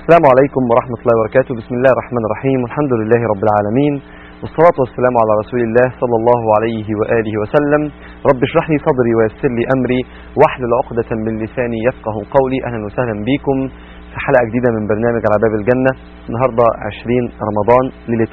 السلام عليكم ورحمة الله وبركاته بسم الله الرحمن الرحيم والحمد لله رب العالمين والصلاة والسلام على رسول الله صلى الله عليه وآله وسلم رب اشرح لي صدري ويسر لي أمري واحلل عقدة من لساني يفقه قولي أهلا وسهلا بكم في حلقة جديدة من برنامج على باب الجنة النهاردة 20 رمضان ليلة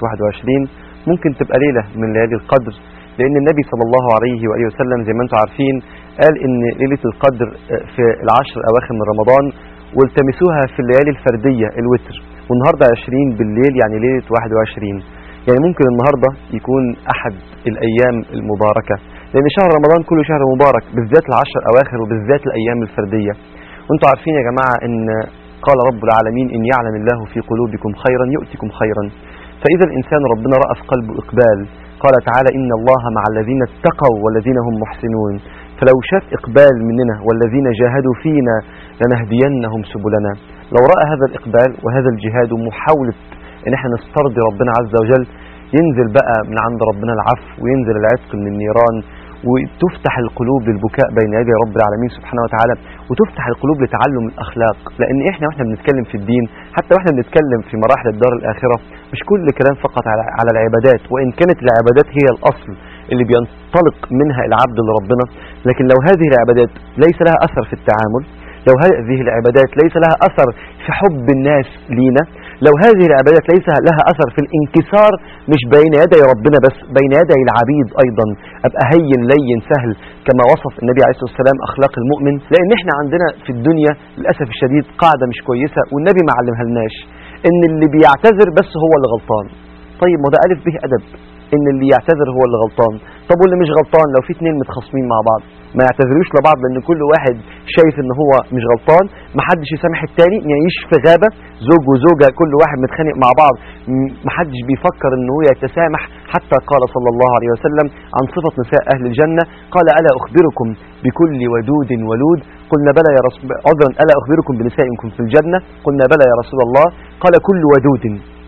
21 ممكن تبقى ليلة من ليالي القدر لأن النبي صلى الله عليه وآله وسلم زي ما انتم عارفين قال إن ليلة القدر في العشر الأواخر من رمضان والتمسوها في الليالي الفردية الوتر والنهاردة 20 بالليل يعني ليلة 21 يعني ممكن النهاردة يكون أحد الأيام المباركة لأن شهر رمضان كله شهر مبارك بالذات العشر الأواخر وبالذات الأيام الفردية وانتم عارفين يا جماعة إن قال رب العالمين إن يعلم الله في قلوبكم خيرا يؤتكم خيرا فإذا الإنسان ربنا رأى في قلبه إقبال قال تعالى إن الله مع الذين اتقوا والذين هم محسنون فلو شاف إقبال مننا والذين جاهدوا فينا لنهدينهم سبلنا لو رأى هذا الإقبال وهذا الجهاد ومحاولة إن احنا نسترضي ربنا عز وجل ينزل بقى من عند ربنا العفو وينزل العتق من النيران وتفتح القلوب للبكاء بين يدي رب العالمين سبحانه وتعالى وتفتح القلوب لتعلم الأخلاق لأن إحنا وإحنا بنتكلم في الدين حتى وإحنا بنتكلم في مراحل الدار الآخرة مش كل كلام فقط على, على العبادات وإن كانت العبادات هي الأصل اللي بينطلق منها العبد لربنا لكن لو هذه العبادات ليس لها أثر في التعامل لو هذه العبادات ليس لها أثر في حب الناس لينا لو هذه العبادات ليس لها أثر في الانكسار مش بين يدي ربنا بس بين يدي العبيد أيضا أبقى هين لين سهل كما وصف النبي عليه الصلاة والسلام أخلاق المؤمن لأن احنا عندنا في الدنيا للأسف الشديد قاعدة مش كويسة والنبي ما علمها لناش إن اللي بيعتذر بس هو اللي غلطان طيب ما ده ألف به أدب إن اللي يعتذر هو اللي غلطان طب واللي مش غلطان لو في اتنين متخاصمين مع بعض ما يعتذروش لبعض لان كل واحد شايف ان هو مش غلطان محدش يسامح التاني يعيش في غابة زوج وزوجة كل واحد متخانق مع بعض محدش بيفكر ان هو يتسامح حتى قال صلى الله عليه وسلم عن صفة نساء اهل الجنة قال ألا أخبركم بكل ودود ولود قلنا بلى يا رسول عذرا ألا أخبركم بنسائكم في الجنة قلنا بلى يا رسول الله قال كل ودود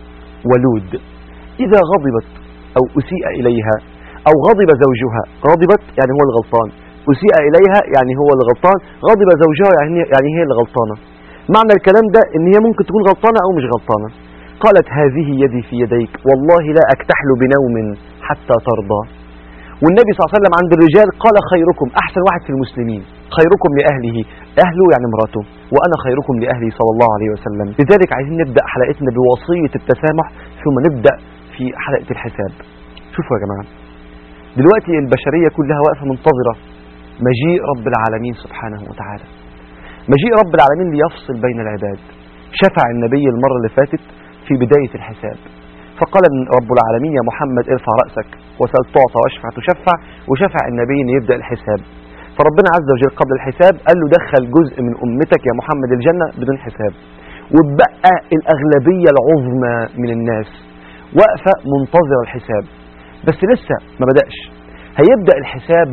ولود إذا غضبت أو أسيء إليها أو غضب زوجها غضبت يعني هو الغلطان أسيء إليها يعني هو الغلطان غضب زوجها يعني, يعني هي الغلطانة معنى الكلام ده ان هي ممكن تكون غلطانة أو مش غلطانة قالت هذه يدي في يديك والله لا أكتحل بنوم حتى ترضى والنبي صلى الله عليه وسلم عند الرجال قال خيركم أحسن واحد في المسلمين خيركم لأهله أهله يعني مراته وأنا خيركم لأهلي صلى الله عليه وسلم لذلك عايزين نبدأ حلقتنا بوصية التسامح ثم نبدأ في حلقة الحساب شوفوا يا جماعة دلوقتي البشرية كلها واقفة منتظرة مجيء رب العالمين سبحانه وتعالى مجيء رب العالمين ليفصل بين العباد شفع النبي المرة اللي فاتت في بداية الحساب فقال رب العالمين يا محمد ارفع رأسك وسأل تعطى واشفع تشفع وشفع النبي ان يبدأ الحساب فربنا عز وجل قبل الحساب قال له دخل جزء من أمتك يا محمد الجنة بدون حساب وبقى الأغلبية العظمى من الناس واقفة منتظرة الحساب بس لسه ما بدأش هيبدأ الحساب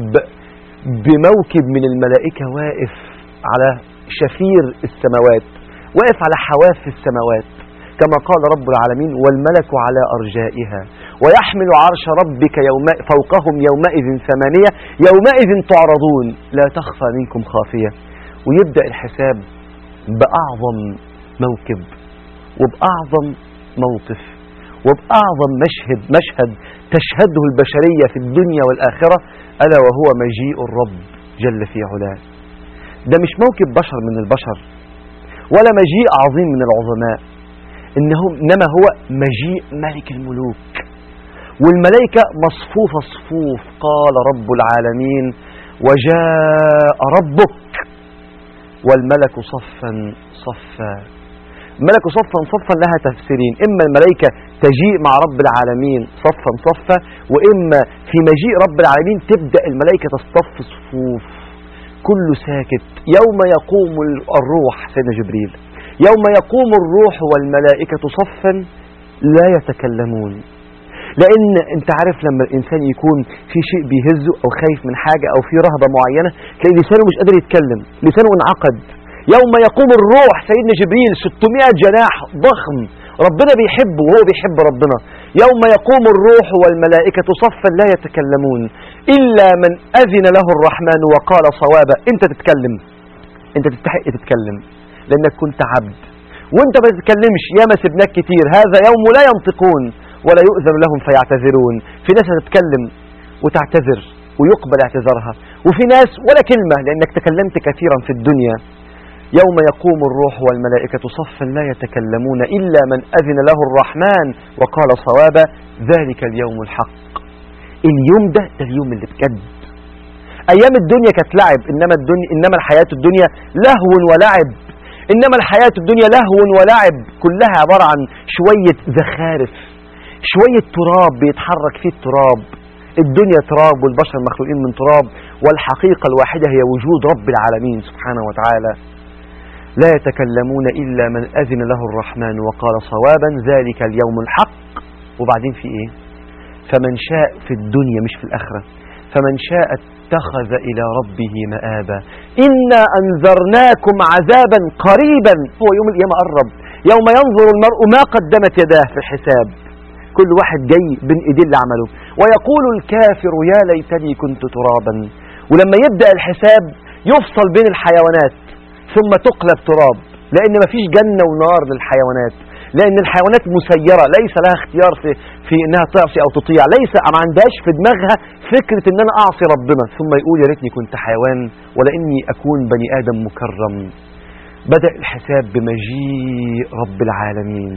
بموكب من الملائكة واقف على شفير السماوات واقف على حواف السماوات كما قال رب العالمين والملك على أرجائها ويحمل عرش ربك يوم فوقهم يومئذ ثمانية يومئذ تعرضون لا تخفى منكم خافية ويبدأ الحساب بأعظم موكب وبأعظم موقف وبأعظم مشهد مشهد تشهده البشرية في الدنيا والآخرة ألا وهو مجيء الرب جل في علاه ده مش موكب بشر من البشر ولا مجيء عظيم من العظماء إنه إنما هو مجيء ملك الملوك والملائكة مصفوفة صفوف قال رب العالمين وجاء ربك والملك صفا صفا الملك صفا صفا لها تفسيرين إما الملائكة تجيء مع رب العالمين صفا صفا وإما في مجيء رب العالمين تبدأ الملائكة تصطف صفوف كله ساكت يوم يقوم الروح سيدنا جبريل يوم يقوم الروح والملائكة صفا لا يتكلمون لأن أنت عارف لما الإنسان يكون في شيء بيهزه أو خايف من حاجة أو في رهبة معينة تلاقي لسانه مش قادر يتكلم لسانه انعقد يوم يقوم الروح سيدنا جبريل 600 جناح ضخم ربنا بيحبه وهو بيحب ربنا يوم يقوم الروح والملائكة صفا لا يتكلمون إلا من أذن له الرحمن وقال صوابا أنت تتكلم أنت تستحق تتكلم لأنك كنت عبد وانت ما تتكلمش ياما سبناك كتير هذا يوم لا ينطقون ولا يؤذن لهم فيعتذرون في ناس هتتكلم وتعتذر ويقبل اعتذارها وفي ناس ولا كلمة لأنك تكلمت كثيرا في الدنيا يوم يقوم الروح والملائكة صفا لا يتكلمون إلا من أذن له الرحمن وقال صوابا ذلك اليوم الحق اليوم ده ده اليوم اللي بجد أيام الدنيا كانت لعب إنما, الدنيا إنما الحياة الدنيا لهو ولعب إنما الحياة الدنيا لهو ولعب كلها عبارة عن شوية زخارف شوية تراب بيتحرك فيه التراب الدنيا تراب والبشر مخلوقين من تراب والحقيقة الواحدة هي وجود رب العالمين سبحانه وتعالى لا يتكلمون إلا من أذن له الرحمن وقال صوابا ذلك اليوم الحق وبعدين في إيه فمن شاء في الدنيا مش في الآخرة فمن شاء اتخذ إلى ربه مآبا إنا أنذرناكم عذابا قريبا هو يوم القيامة قرب يوم ينظر المرء ما قدمت يداه في الحساب كل واحد جاي بين ايديه اللي عمله ويقول الكافر يا ليتني كنت ترابا ولما يبدأ الحساب يفصل بين الحيوانات ثم تقلب تراب لأن مفيش جنة ونار للحيوانات لأن الحيوانات مسيرة ليس لها اختيار في, في إنها تعصي أو تطيع ليس ما عندهاش في دماغها فكرة إن أنا أعصي ربنا ثم يقول يا ريتني كنت حيوان ولا إني أكون بني آدم مكرم بدأ الحساب بمجيء رب العالمين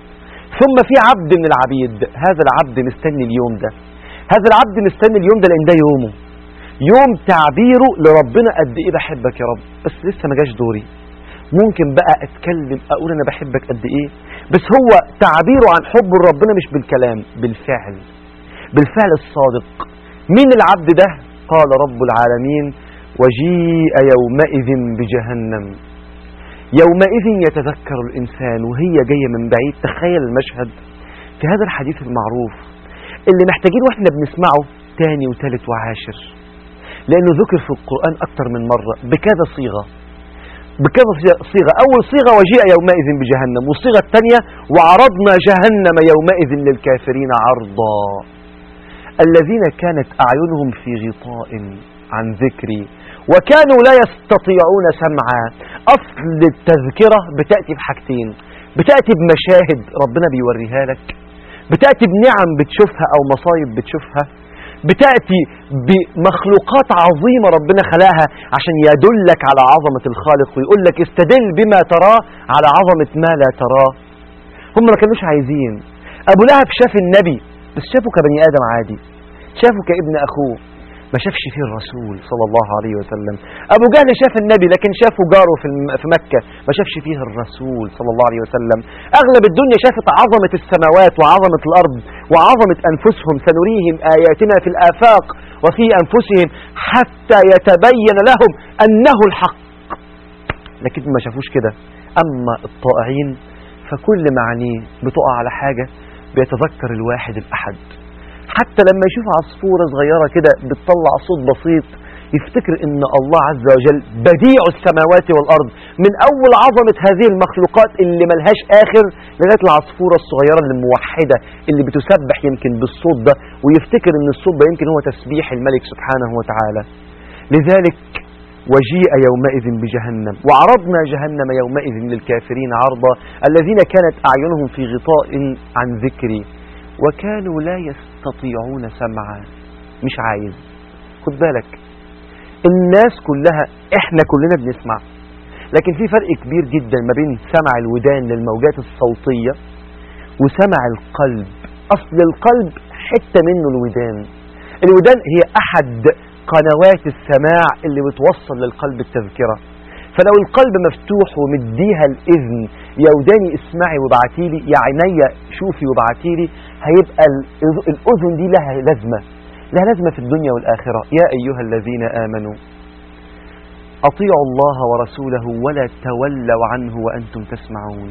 ثم في عبد من العبيد هذا العبد مستني اليوم ده هذا العبد مستني اليوم ده لأن ده يومه يوم تعبيره لربنا قد ايه بحبك يا رب بس لسه ما جاش دوري ممكن بقى اتكلم اقول انا بحبك قد ايه بس هو تعبيره عن حب ربنا مش بالكلام بالفعل بالفعل الصادق مين العبد ده قال رب العالمين وجيء يومئذ بجهنم يومئذ يتذكر الإنسان وهي جاية من بعيد تخيل المشهد في هذا الحديث المعروف اللي محتاجين واحنا بنسمعه تاني وتالت وعاشر لأنه ذكر في القرآن أكثر من مرة بكذا صيغة بكذا صيغة أول صيغة وجيء يومئذ بجهنم والصيغة الثانية وعرضنا جهنم يومئذ للكافرين عرضا الذين كانت أعينهم في غطاء عن ذكري وكانوا لا يستطيعون سمعا أصل التذكرة بتأتي بحاجتين بتأتي بمشاهد ربنا بيوريها لك بتأتي بنعم بتشوفها أو مصايب بتشوفها بتأتي بمخلوقات عظيمة ربنا خلقها عشان يدلك على عظمة الخالق ويقول لك استدل بما تراه على عظمة ما لا تراه هم ما كانوش عايزين أبو لهب شاف النبي بس شافه كبني آدم عادي شافه كابن أخوه ما شافش فيه الرسول صلى الله عليه وسلم أبو جهل شاف النبي لكن شافه جاره في في مكة ما شافش فيه الرسول صلى الله عليه وسلم أغلب الدنيا شافت عظمة السماوات وعظمة الأرض وعظمة أنفسهم سنريهم آياتنا في الآفاق وفي أنفسهم حتى يتبين لهم أنه الحق لكن ما شافوش كده أما الطائعين فكل معنيه بتقع على حاجة بيتذكر الواحد الأحد حتى لما يشوف عصفورة صغيرة كده بتطلع صوت بسيط يفتكر ان الله عز وجل بديع السماوات والارض من اول عظمة هذه المخلوقات اللي ملهاش اخر لغاية العصفورة الصغيرة الموحدة اللي بتسبح يمكن بالصوت ده ويفتكر ان الصوت ده يمكن هو تسبيح الملك سبحانه وتعالى لذلك وجيء يومئذ بجهنم وعرضنا جهنم يومئذ للكافرين عرضا الذين كانت أعينهم في غطاء عن ذكري وكانوا لا يستطيعون سمعا مش عايز خد بالك الناس كلها احنا كلنا بنسمع لكن في فرق كبير جدا ما بين سمع الودان للموجات الصوتية وسمع القلب أصل القلب حتة منه الودان الودان هي أحد قنوات السماع اللي بتوصل للقلب التذكرة فلو القلب مفتوح ومديها الإذن يا وداني اسمعي وابعتيلي يا عينيا شوفي وابعتيلي هيبقى الأذن دي لها لازمة لها لازمة في الدنيا والآخرة يا أيها الذين آمنوا أطيعوا الله ورسوله ولا تولوا عنه وأنتم تسمعون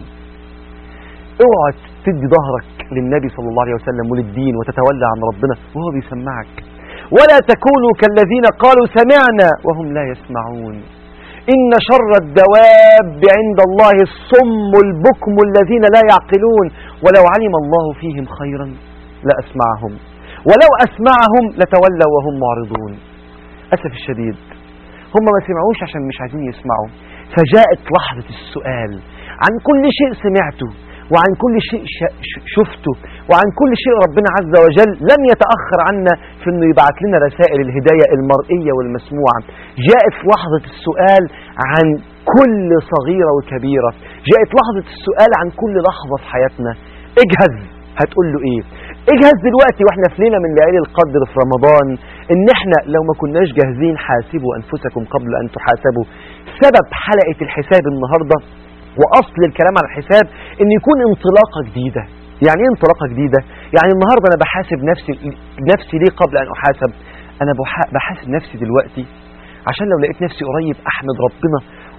اوعى تدي ظهرك للنبي صلى الله عليه وسلم وللدين وتتولى عن ربنا وهو بيسمعك ولا تكونوا كالذين قالوا سمعنا وهم لا يسمعون إن شر الدواب عند الله الصم البكم الذين لا يعقلون ولو علم الله فيهم خيرا لأسمعهم ولو أسمعهم لتولوا وهم معرضون أسف الشديد هم ما سمعوش عشان مش عايزين يسمعوا فجاءت لحظة السؤال عن كل شيء سمعته وعن كل شيء ش- ش- شفته وعن كل شيء ربنا عز وجل لم يتأخر عنا في أنه يبعث لنا رسائل الهداية المرئية والمسموعة جاءت في لحظة السؤال عن كل صغيرة وكبيرة جاءت لحظة السؤال عن كل لحظة في حياتنا اجهز هتقول له ايه اجهز دلوقتي واحنا في ليلة من ليالي القدر في رمضان ان احنا لو ما كناش جاهزين حاسبوا انفسكم قبل ان تحاسبوا سبب حلقة الحساب النهاردة واصل الكلام على الحساب ان يكون انطلاقة جديدة يعني ايه انطلاقة جديدة يعني النهاردة انا بحاسب نفسي نفسي ليه قبل ان احاسب انا بح- بحاسب نفسي دلوقتي عشان لو لقيت نفسي قريب احمد ربنا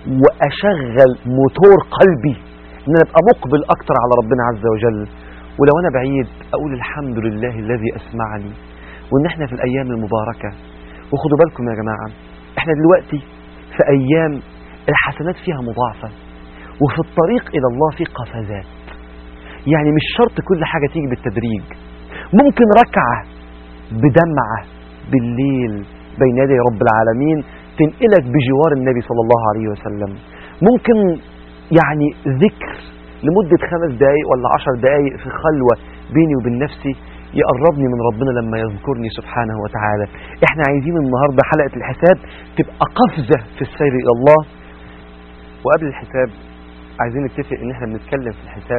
واشغل موتور قلبي ان انا ابقى مقبل اكتر على ربنا عز وجل ولو انا بعيد اقول الحمد لله الذي اسمعني وان احنا في الايام المباركة وخدوا بالكم يا جماعة احنا دلوقتي في ايام الحسنات فيها مضاعفة وفي الطريق الى الله في قفزات يعني مش شرط كل حاجة تيجي بالتدريج ممكن ركعة بدمعة بالليل بين يدي رب العالمين تنقلك بجوار النبي صلى الله عليه وسلم ممكن يعني ذكر لمدة خمس دقايق ولا عشر دقايق في خلوة بيني وبين نفسي يقربني من ربنا لما يذكرني سبحانه وتعالى احنا عايزين النهاردة حلقة الحساب تبقى قفزة في السير إلى الله وقبل الحساب عايزين نتفق ان احنا بنتكلم في الحساب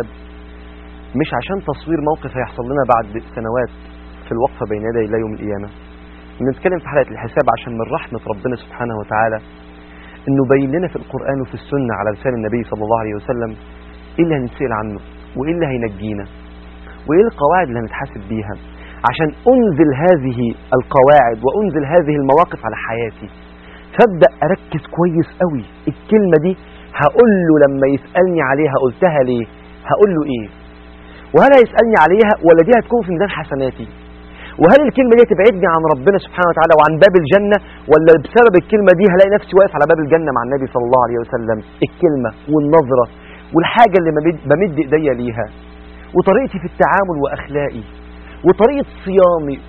مش عشان تصوير موقف هيحصل لنا بعد سنوات في الوقفة بين يدي الله يوم القيامة بنتكلم في حلقة الحساب عشان من رحمة ربنا سبحانه وتعالى انه بين لنا في القرآن وفي السنة على لسان النبي صلى الله عليه وسلم ايه اللي هنتسأل عنه وايه اللي هينجينا وايه القواعد اللي هنتحاسب بيها عشان انزل هذه القواعد وانزل هذه المواقف على حياتي فابدا اركز كويس قوي الكلمة دي هقول له لما يسألني عليها قلتها ليه هقول له ايه وهل هيسألني عليها ولا دي هتكون في ميزان حسناتي وهل الكلمة دي تبعدني عن ربنا سبحانه وتعالى وعن باب الجنة ولا بسبب الكلمة دي هلاقي نفسي واقف على باب الجنة مع النبي صلى الله عليه وسلم الكلمة والنظرة والحاجة اللي بمد- بمد ايديا ليها وطريقتي في التعامل واخلاقي وطريقة صيامي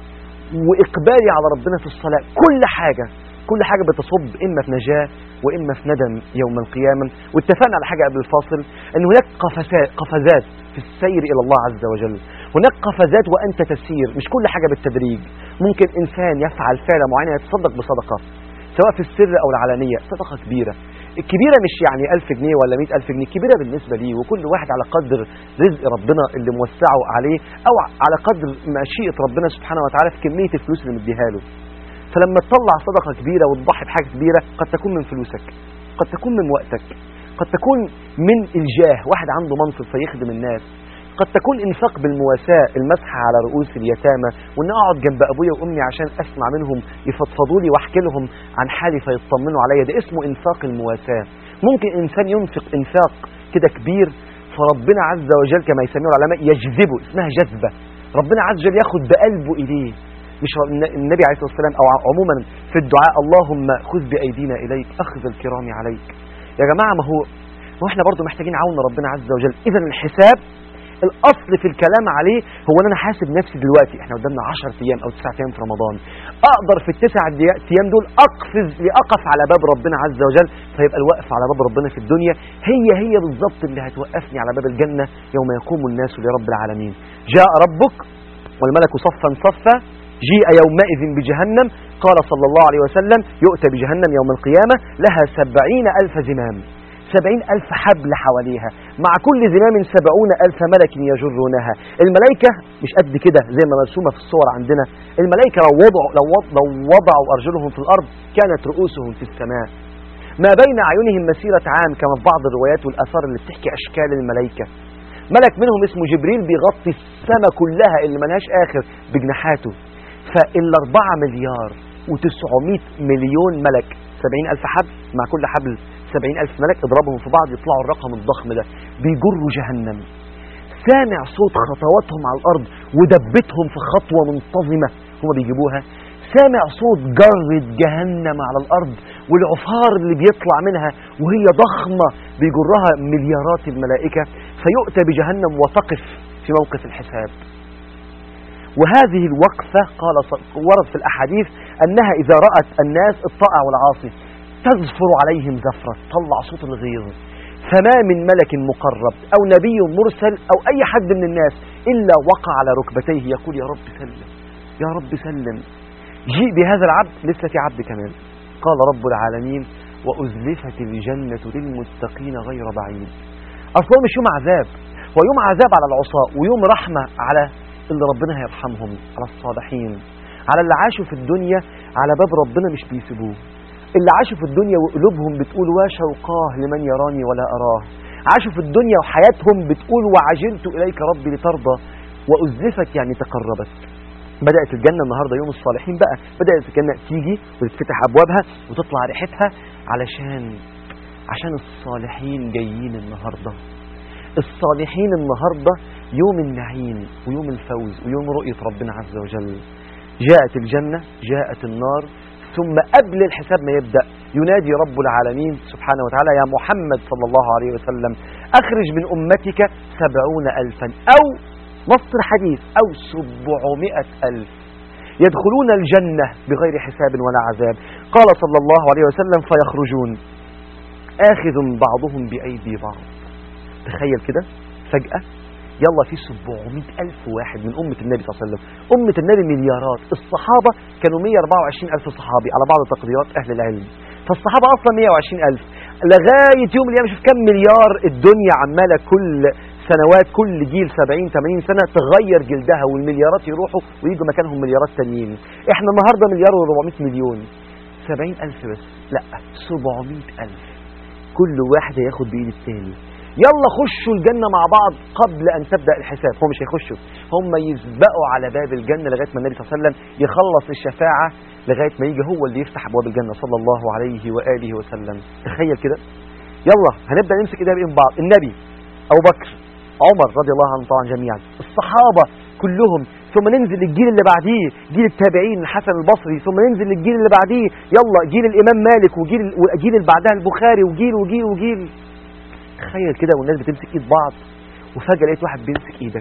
واقبالي على ربنا في الصلاة كل حاجة كل حاجة بتصب إما في نجاة وإما في ندم يوم القيامة واتفقنا على حاجة قبل الفاصل أن هناك قفزات, قفزات في السير إلى الله عز وجل هناك قفزات وأنت تسير مش كل حاجة بالتدريج ممكن إنسان يفعل فعلة معينة يتصدق بصدقة سواء في السر أو العلانية صدقة كبيرة الكبيرة مش يعني ألف جنيه ولا مئة ألف جنيه كبيرة بالنسبة ليه وكل واحد على قدر رزق ربنا اللي موسعه عليه أو على قدر مشيئة ربنا سبحانه وتعالى في كمية الفلوس اللي مديها له فلما تطلع صدقة كبيرة وتضحي بحاجة كبيرة قد تكون من فلوسك قد تكون من وقتك قد تكون من الجاه واحد عنده منصب فيخدم الناس قد تكون انفاق بالمواساة المسح على رؤوس اليتامى وان اقعد جنب ابويا وامي عشان اسمع منهم يفضفضوا لي واحكي لهم عن حالي فيطمنوا عليا ده اسمه انفاق المواساة ممكن انسان ينفق انفاق كده كبير فربنا عز وجل كما يسميه العلماء يجذبه اسمها جذبة ربنا عز وجل ياخد بقلبه اليه مش النبي عليه الصلاة والسلام أو عموما في الدعاء اللهم خذ بأيدينا إليك أخذ الكرام عليك يا جماعة ما هو ما هو احنا برضو محتاجين عون ربنا عز وجل إذا الحساب الأصل في الكلام عليه هو أن أنا حاسب نفسي دلوقتي احنا قدامنا 10 أيام أو 9 أيام في رمضان أقدر في التسع دي- أيام دول أقفز لأقف على باب ربنا عز وجل فيبقى الوقف على باب ربنا في الدنيا هي هي بالظبط اللي هتوقفني على باب الجنة يوم يقوم الناس لرب العالمين جاء ربك والملك صفا صفا جيء يومئذ بجهنم قال صلى الله عليه وسلم يؤتى بجهنم يوم القيامة لها سبعين ألف زمام سبعين ألف حبل حواليها مع كل زمام سبعون ألف ملك يجرونها الملائكة مش قد كده زي ما مرسومة في الصور عندنا الملائكة لو وضعوا, لو وض- لو وضعوا أرجلهم في الأرض كانت رؤوسهم في السماء ما بين أعينهم مسيرة عام كما في بعض الروايات والآثار اللي بتحكي أشكال الملائكة ملك منهم اسمه جبريل بيغطي السماء كلها اللي ملهاش آخر بجناحاته فالأربعة مليار وتسعمائة مليون ملك سبعين ألف حبل مع كل حبل سبعين ألف ملك اضربهم في بعض يطلعوا الرقم الضخم ده بيجروا جهنم سامع صوت خطواتهم على الأرض ودبتهم في خطوة منتظمة هما بيجيبوها سامع صوت جرة جهنم على الأرض والعفار اللي بيطلع منها وهي ضخمة بيجرها مليارات الملائكة فيؤتى بجهنم وتقف في موقف الحساب وهذه الوقفة قال ص- ورد في الأحاديث أنها إذا رأت الناس الطائع والعاصي تزفر عليهم زفرة تطلع صوت الغيظ فما من ملك مقرب أو نبي مرسل أو أي حد من الناس إلا وقع على ركبتيه يقول يا رب سلم يا رب سلم جيء بهذا العبد لسه في عبد كمان قال رب العالمين وأزلفت الجنة للمتقين غير بعيد أصلا مش يوم عذاب هو يوم عذاب على العصاة ويوم رحمة على اللي ربنا هيرحمهم على الصالحين على اللي عاشوا في الدنيا على باب ربنا مش بيسيبوه اللي عاشوا في الدنيا وقلوبهم بتقول وشوقاه لمن يراني ولا أراه عاشوا في الدنيا وحياتهم بتقول وعجلت إليك ربي لترضى وأزلفت يعني تقربت بدأت الجنة النهاردة يوم الصالحين بقى بدأت الجنة تيجي وتتفتح أبوابها وتطلع ريحتها علشان عشان الصالحين جايين النهاردة الصالحين النهاردة يوم النعيم ويوم الفوز ويوم رؤية ربنا عز وجل جاءت الجنة جاءت النار ثم قبل الحساب ما يبدأ ينادي رب العالمين سبحانه وتعالى يا محمد صلى الله عليه وسلم أخرج من أمتك سبعون ألفا أو نص الحديث أو سبعمائة ألف يدخلون الجنة بغير حساب ولا عذاب قال صلى الله عليه وسلم فيخرجون آخذ بعضهم بأيدي بعض تخيل كده فجأة يلا في 700 ألف واحد من أمة النبي صلى الله عليه وسلم أمة النبي مليارات الصحابة كانوا 124 ألف صحابي على بعض تقديرات أهل العلم فالصحابة أصلا 120 ألف لغاية يوم القيامة شوف كم مليار الدنيا عمالة كل سنوات كل جيل 70 80 سنة تغير جلدها والمليارات يروحوا ويجوا مكانهم مليارات تانيين احنا النهاردة مليار و400 مليون 70 ألف بس لا 700 ألف كل واحد هياخد بإيد التاني يلا خشوا الجنة مع بعض قبل أن تبدأ الحساب هم مش هيخشوا هم يسبقوا على باب الجنة لغاية ما النبي صلى الله عليه وسلم يخلص الشفاعة لغاية ما يجي هو اللي يفتح أبواب الجنة صلى الله عليه وآله وسلم تخيل كده يلا هنبدأ نمسك إيدينا بإيد بعض النبي أبو بكر عمر رضي الله عنهم طبعا جميعا الصحابة كلهم ثم ننزل للجيل اللي بعديه جيل التابعين الحسن البصري ثم ننزل للجيل اللي بعديه يلا جيل الإمام مالك وجيل والجيل اللي بعدها البخاري وجيل وجيل وجيل تخيل كده والناس بتمسك ايد بعض وفجأة لقيت واحد بيمسك ايدك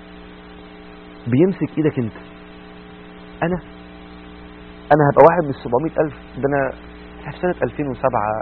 بيمسك ايدك انت انا انا هبقى واحد من 700 الف ده انا في سنة 2007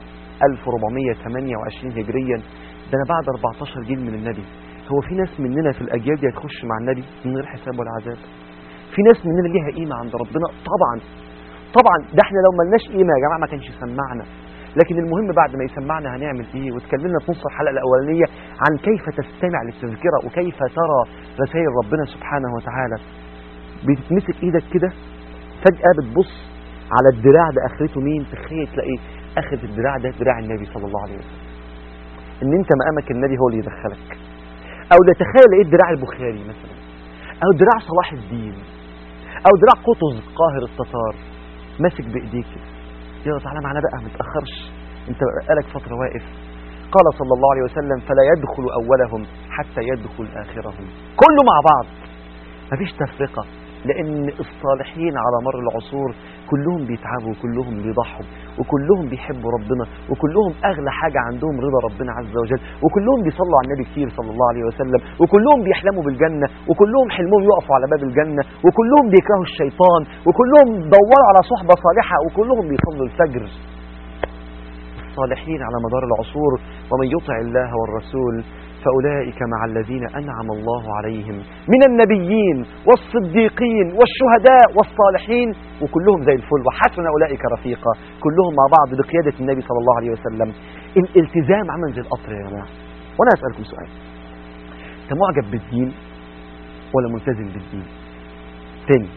1428 هجريا ده انا بعد 14 جيل من النبي هو في ناس مننا في الاجيال دي هتخش مع النبي من غير حساب ولا عذاب في ناس مننا ليها قيمة عند ربنا طبعا طبعا ده احنا لو ملناش قيمة يا جماعة ما كانش سمعنا لكن المهم بعد ما يسمعنا هنعمل ايه وتكلمنا في نص الحلقة الأولانية عن كيف تستمع للتذكرة وكيف ترى رسائل ربنا سبحانه وتعالى بتمسك ايدك كده فجأة بتبص على الدراع ده اخرته مين تخيل تلاقي اخذ الدراع ده دراع النبي صلى الله عليه وسلم ان انت مقامك النبي هو اللي يدخلك او لا تخيل لقيت دراع البخاري مثلا او دراع صلاح الدين او دراع قطز قاهر التتار ماسك بايديك كده يلا تعالى معانا بقى ما تاخرش انت بقالك فتره واقف قال صلى الله عليه وسلم فلا يدخل اولهم حتى يدخل اخرهم كله مع بعض مفيش تفرقه لان الصالحين على مر العصور كلهم بيتعبوا وكلهم بيضحوا وكلهم بيحبوا ربنا وكلهم اغلى حاجه عندهم رضا ربنا عز وجل وكلهم بيصلوا على النبي كتير صلى الله عليه وسلم وكلهم بيحلموا بالجنه وكلهم حلمهم يقفوا على باب الجنه وكلهم بيكرهوا الشيطان وكلهم دوروا على صحبه صالحه وكلهم بيصلوا الفجر الصالحين على مدار العصور ومن يطع الله والرسول فأولئك مع الذين أنعم الله عليهم من النبيين والصديقين والشهداء والصالحين وكلهم زي الفل وحسن أولئك رفيقا كلهم مع بعض بقيادة النبي صلى الله عليه وسلم الالتزام عمل زي القطر يا جماعة وأنا أسألكم سؤال أنت معجب بالدين ولا ملتزم بالدين تاني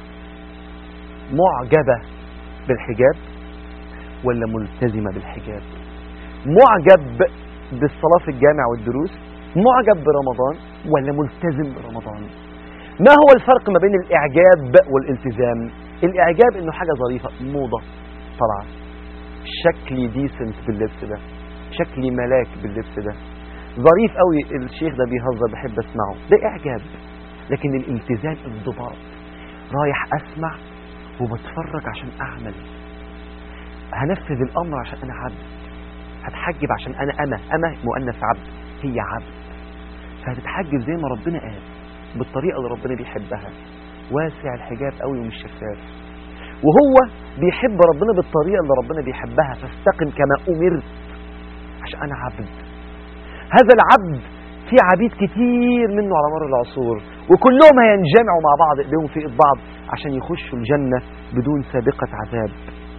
معجبة بالحجاب ولا ملتزمة بالحجاب معجب بالصلاة في الجامع والدروس معجب برمضان ولا ملتزم برمضان ما هو الفرق ما بين الإعجاب والالتزام الإعجاب إنه حاجة ظريفة موضة طالعة شكلي ديسنت باللبس ده شكلي ملاك باللبس ده ظريف قوي الشيخ ده بيهزر بحب اسمعه ده إعجاب لكن الالتزام انضباط رايح أسمع وبتفرج عشان أعمل هنفذ الأمر عشان أنا عبد هتحجب عشان أنا أنا أنا مؤنث عبد هي عبد فهتتحجب زي ما ربنا قال بالطريقة اللي ربنا بيحبها واسع الحجاب قوي ومش شفاف وهو بيحب ربنا بالطريقة اللي ربنا بيحبها فاستقم كما أمرت عشان أنا عبد هذا العبد في عبيد كتير منه على مر العصور وكلهم هينجمعوا مع بعض ايديهم في ايد بعض عشان يخشوا الجنة بدون سابقة عذاب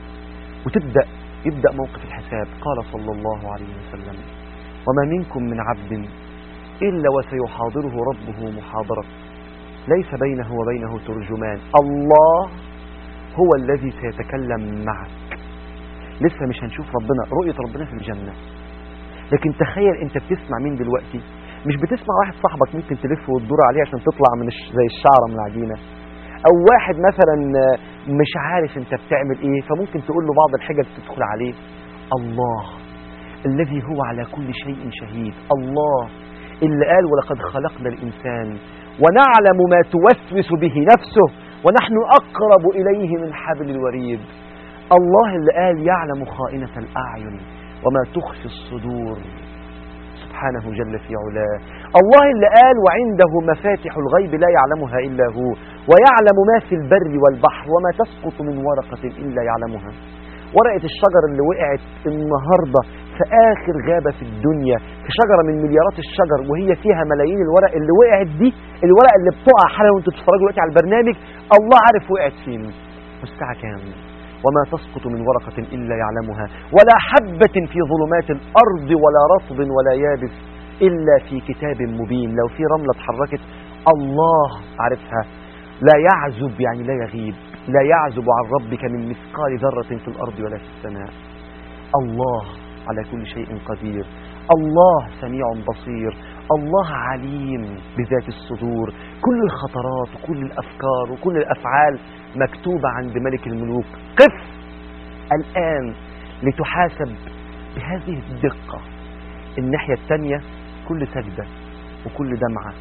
وتبدأ يبدأ موقف الحساب قال صلى الله عليه وسلم وما منكم من عبد إلا وسيحاضره ربه محاضرة ليس بينه وبينه ترجمان الله هو الذي سيتكلم معك لسه مش هنشوف ربنا رؤية ربنا في الجنة لكن تخيل انت بتسمع مين دلوقتي مش بتسمع واحد صاحبك ممكن تلف وتدور عليه عشان تطلع من الش... زي الشعرة من العجينة او واحد مثلا مش عارف انت بتعمل ايه فممكن تقول له بعض الحاجة تدخل عليه الله الذي هو على كل شيء شهيد الله اللي قال ولقد خلقنا الإنسان ونعلم ما توسوس به نفسه ونحن أقرب إليه من حبل الوريد الله اللي قال يعلم خائنة الأعين وما تخفي الصدور سبحانه جل في علاه الله اللي قال وعنده مفاتح الغيب لا يعلمها إلا هو ويعلم ما في البر والبحر وما تسقط من ورقة إلا يعلمها ورقة الشجر اللي وقعت النهاردة في آخر غابة في الدنيا في شجرة من مليارات الشجر وهي فيها ملايين الورق اللي وقعت دي الورقة اللي بتقع حالا وانتوا بتتفرجوا دلوقتي على البرنامج الله عارف وقعت فين والساعة كام وما تسقط من ورقة إلا يعلمها ولا حبة في ظلمات الأرض ولا رطب ولا يابس إلا في كتاب مبين لو في رملة اتحركت الله عارفها لا يعزب يعني لا يغيب لا يعزب عن ربك من مثقال ذرة في الأرض ولا في السماء الله على كل شيء قدير الله سميع بصير الله عليم بذات الصدور كل الخطرات وكل الأفكار وكل الأفعال مكتوبة عند ملك الملوك قف الآن لتحاسب بهذه الدقة الناحية الثانية كل سجدة وكل دمعة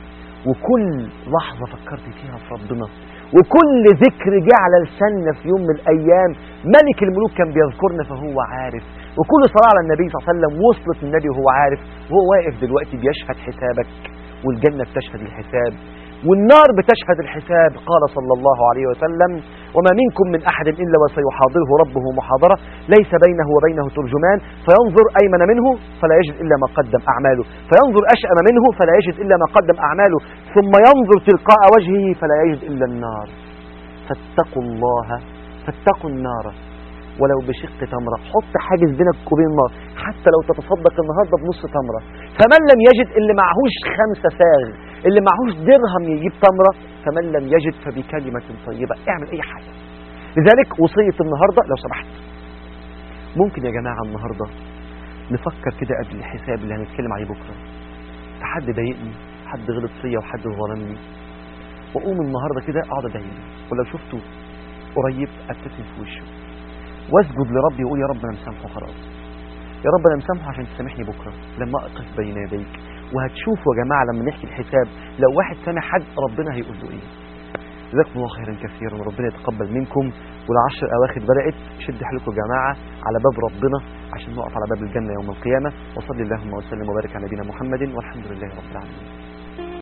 وكل لحظة فكرت فيها في ربنا وكل ذكر جه على لساننا في يوم من الأيام ملك الملوك كان بيذكرنا فهو عارف وكل صلاة على النبي صلى الله عليه وسلم وصلت النبي وهو عارف وهو واقف دلوقتي بيشهد حسابك والجنة بتشهد الحساب والنار بتشهد الحساب قال صلى الله عليه وسلم وما منكم من أحد إلا وسيحاضره ربه محاضرة ليس بينه وبينه ترجمان فينظر أيمن منه فلا يجد إلا ما قدم أعماله فينظر أشأم منه فلا يجد إلا ما قدم أعماله ثم ينظر تلقاء وجهه فلا يجد إلا النار فاتقوا الله فاتقوا النار ولو بشق تمرة حط حاجز بينك وبين النار حتى لو تتصدق النهاردة بنص تمرة فمن لم يجد اللي معهوش خمسة ساغ اللي معهوش درهم يجيب تمرة فمن لم يجد فبكلمة طيبة اعمل اي حاجة لذلك وصية النهاردة لو سمحت ممكن يا جماعة النهاردة نفكر كده قبل الحساب اللي هنتكلم عليه بكرة في حد ضايقني حد غلط فيا وحد ظلمني واقوم النهارده كده اقعد ادعي ولو شفته قريب ابتسم في وشه واسجد لربي واقول يا رب انا مسامحه خلاص يا رب انا مسامحه عشان تسامحني بكره لما اقف بين يديك وهتشوفوا يا جماعه لما نحكي الحساب لو واحد سامع حد ربنا هيقول له ايه جزاكم الله خيرا كثيرا وربنا يتقبل منكم والعشر الاواخر بدات شد حيلكم يا جماعه على باب ربنا عشان نقف على باب الجنه يوم القيامه وصلي اللهم وسلم وبارك على نبينا محمد والحمد لله رب العالمين